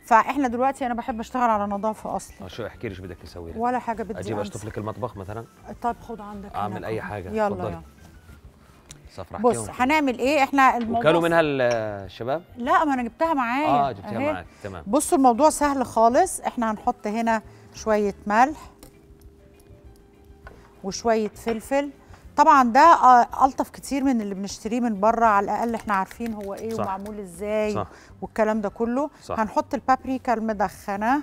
فاحنا دلوقتي انا بحب اشتغل على نظافه اصلا آه، شو احكي لي شو بدك تسوي لي ولا حاجه بدي اجيب أمسح. اشطف لك المطبخ مثلا طيب خد عندك أعمل هنا أي كمان. حاجة، يلا اتفضلي. يلا صفرة بص احكيهم. هنعمل ايه احنا الموضوع وكلوا منها ال- الشباب لا ما انا جبتها معايا اه جبتيها أهي. معك تمام بصوا الموضوع سهل خالص احنا هنحط هنا شويه ملح وشويه فلفل طبعا ده آه، الطف كتير من اللي بنشتريه من بره على الاقل احنا عارفين هو ايه صح. ومعمول ازاي صح. والكلام ده كله صح. هنحط البابريكا المدخنه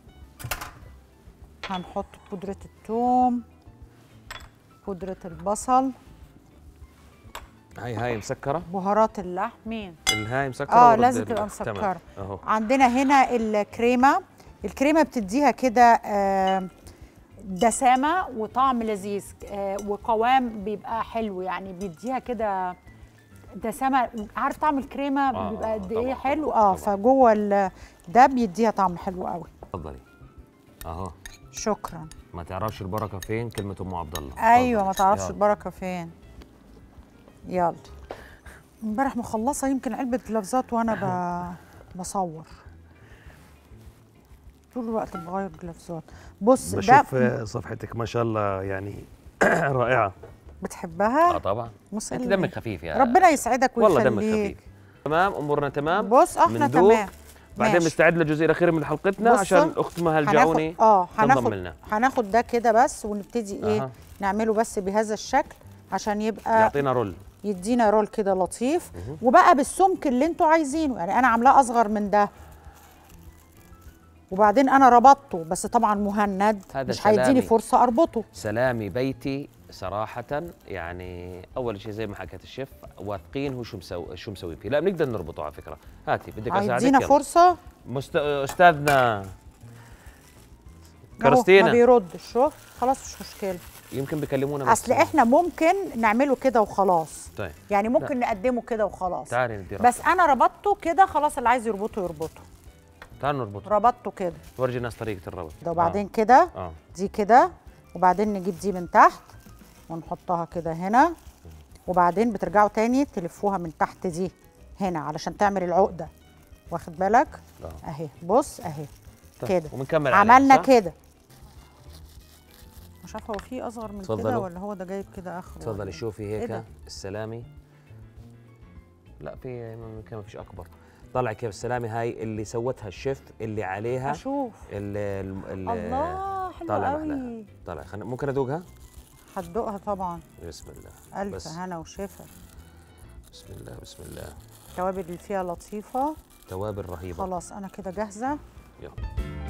هنحط بودره الثوم بودره البصل هاي هاي مسكره بهارات اللحم مين الهاي مسكره اه ورد لازم ال- تبقى تمام. مسكره اهو عندنا هنا الكريمه الكريمه بتديها كده آه، دسامه وطعم لذيذ آه، وقوام بيبقى حلو يعني بيديها كده دسامه عارف طعم الكريمه آه، بيبقى آه، قد طبعاً، ايه طبعاً، حلو اه طبعاً. فجوه ال- ده بيديها طعم حلو قوي تفضلي اهو شكرا ما تعرفش البركه فين كلمه ام عبد الله ايوه ما تفضلي. تعرفش يلا. البركه فين يلا امبارح مخلصه يمكن علبه جلافزات وانا ب... بصور طول الوقت بغير جلافزات بص ده بشوف صفحتك ما شاء الله يعني رائعه بتحبها اه طبعا مسلي. انت دمك خفيف يا ربنا يسعدك والله ويخليك دمك خفيف تمام امورنا تمام بص احنا مندوق. تمام بعدين ماشي. بنستعد للجزء الاخير من حلقتنا بصوا، عشان اخت مها الجعوني هناخد اه تنضم هناخد لنا هناخد ده كده بس ونبتدي ايه أها. نعمله بس بهذا الشكل عشان يبقى يعطينا رول يدينا رول كده لطيف وبقى بالسمك اللي انتوا عايزينه يعني انا عاملاه اصغر من ده وبعدين انا ربطته بس طبعا مهند هذا مش هيديني سلامي. فرصه اربطه سلامي بيتي صراحة يعني أول شيء زي ما حكت الشيف واثقين هو شو مسوي شو مسوي فيه، لا بنقدر نربطه على فكرة، هاتي بدك أساعدك هيدينا يلا. فرصه مست... أستاذنا أهو، كرستينا ما بيردش شوف خلاص مش مشكله يمكن بيكلمونا بس اصل احنا ممكن نعمله كده وخلاص طيب يعني ممكن نقدمه كده وخلاص تعالي ندي بس انا ربطته كده خلاص اللي عايز يربطه يربطه تعال نربط ربطته كده ورجي الناس طريقة الربط ده وبعدين كده آه. آه. دي كده وبعدين نجيب دي من تحت ونحطها كده هنا وبعدين بترجعوا تاني تلفوها من تحت دي هنا علشان تعمل العقده واخد بالك آه. اهي بص اهي طيب، كده وبنكمل عليها، عملنا صح؟ كده مش عارفه هو في اصغر من كده تفضلوا. ولا هو ده جايب كده اخره ولا تفضلي إيه؟ شوفي إيه هيك ده؟ السلامي لا في ما فيش اكبر طلع كيف السلامي هاي اللي سوتها الشيف اللي عليها اشوف ال ال ال الله حلو طالع قوي محلاها طالع خلينا ممكن ادوقها هتدوقها طبعا بسم الله الف بس هنا وشفا بسم الله بسم الله التوابل اللي فيها لطيفه توابل رهيبه خلاص انا كده جاهزه يلا